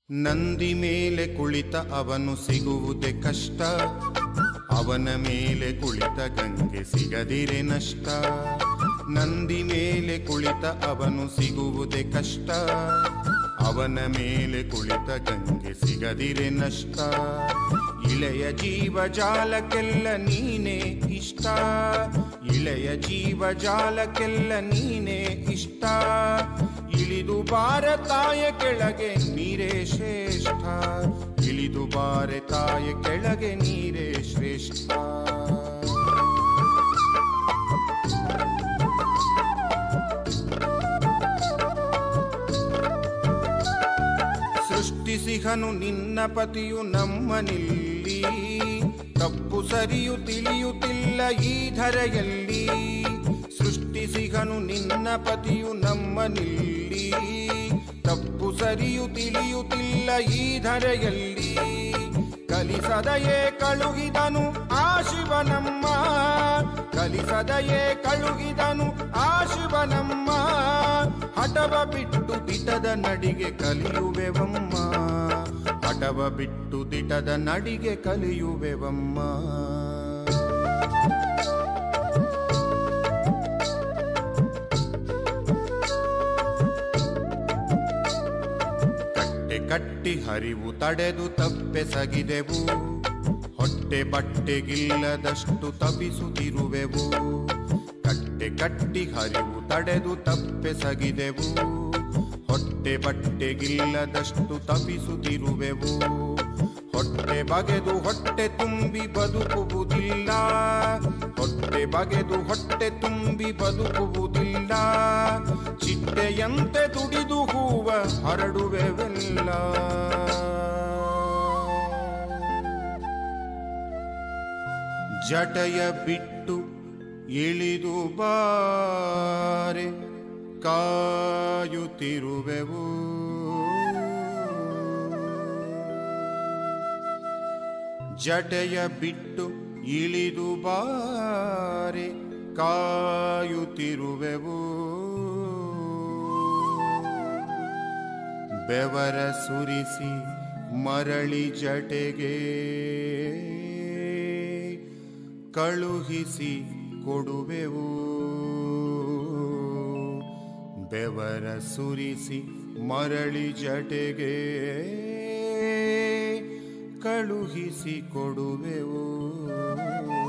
ನಂದಿ ಮೇಲೆ ಕುಳಿತ ಅವನು ಸಿಗುವುದೇ ಕಷ್ಟ ಅವನ ಮೇಲೆ ಕುಳಿತ ಗಂಗೆ ಸಿಗದಿರೆ ನಷ್ಟ ನಂದಿ ಮೇಲೆ ಕುಳಿತ ಅವನು ಸಿಗುವುದೇ ಕಷ್ಟ ಅವನ ಮೇಲೆ ಕುಳಿತ ಗಂಗೆ ಸಿಗದಿರೆ ನಷ್ಟ ಇಳೆಯ ಜೀವಜಾಲಕ್ಕೆಲ್ಲ ನೀನೇ ಇಷ್ಟ ಇಳೆಯ ಜೀವಜಾಲಕ್ಕೆಲ್ಲ ನೀನೇ ಇಷ್ಟ ಇಳಿದು ಭಾರತಾಯ ಕೆಳಗೆ ನೀರೇ ಶ್ರೇಷ್ಠ ಇಳಿದು ಭಾರತಾಯ ಕೆಳಗೆ ನೀರೇ ಶ್ರೇಷ್ಠ ಸೃಷ್ಟಿಸಿಹನು ನಿನ್ನ ಪತಿಯು ನಮ್ಮನಿಲ್ಲಿ ತಪ್ಪು ಸರಿಯು ತಿಳಿಯುತ್ತಿಲ್ಲ ಈ ಧರೆಯಲ್ಲಿ ಸೃಷ್ಟಿಸಿಹನು ನಿನ್ನ ಪತಿಯು ನಮ್ಮನಿಲ್ಲಿ ತಪ್ಪು ಸರಿಯು ತಿಳಿಯುತ್ತಿಲ್ಲ ಈ ಧರೆಯಲ್ಲಿ ಕಲಿಸದಯೇ ಕಳುಹಿದನು ಆ ಶಿವನಮ್ಮ ಕಲಿಸದಯೇ ಕಳುಹಿದನು ಆ ಶಿವನಮ್ಮ ಹಠವ ಬಿಟ್ಟು ದಿಟದ ನಡಿಗೆ ಕಲಿಯುವೆವಮ್ಮ ಹಠವ ಬಿಟ್ಟು ದಿಟದ ನಡಿಗೆ ಕಲಿಯುವೆವಮ್ಮ ಕಟ್ಟೆ ಕಟ್ಟಿ ಹರಿವು ತಡೆದು ತಪ್ಪೆಸಗಿದೆವು ಹೊಟ್ಟೆ ಬಟ್ಟೆಗಿಲ್ಲದಷ್ಟು ತಪಿಸುತ್ತಿರುವೆವು ಕಟ್ಟೆ ಕಟ್ಟಿ ಹರಿವು ತಡೆದು ತಪ್ಪೆಸಗಿದೆವು ಹೊಟ್ಟೆ ಬಟ್ಟೆಗಿಲ್ಲದಷ್ಟು ತಪಿಸುತ್ತಿರುವೆವು ಹೊಟ್ಟೆ ಬಗೆದು ಹೊಟ್ಟೆ ತುಂಬಿ ಬದುಕುವುದಿಲ್ಲ ಹೊಟ್ಟೆ ಬಗೆದು ಹೊಟ್ಟೆ ತುಂಬಿ ಬದುಕುವುದಿಲ್ಲ ಚಿಟ್ಟೆಯಂತೆ ದುಡಿದು ಹೂವ ಹರಡುವೆವೆಲ್ಲ ಜಟಯ ಬಿಟ್ಟು ಇಳಿದು ಬಾರೆ ಕಾಯುತ್ತಿರುವೆವು ಜಟೆಯ ಬಿಟ್ಟು ಇಳಿದು ಬಾರೆ ಕಾಯುತ್ತಿರುವೆವು ಬೆವರ ಸುರಿಸಿ ಮರಳಿ ಜಟೆಗೆ ಕಳುಹಿಸಿ ಕೊಡುವೆವು ಬೆವರ ಸುರಿಸಿ ಮರಳಿ ಜಟೆಗೆ ಕಳುಹಿಸಿ ಕೊಡುವೆವು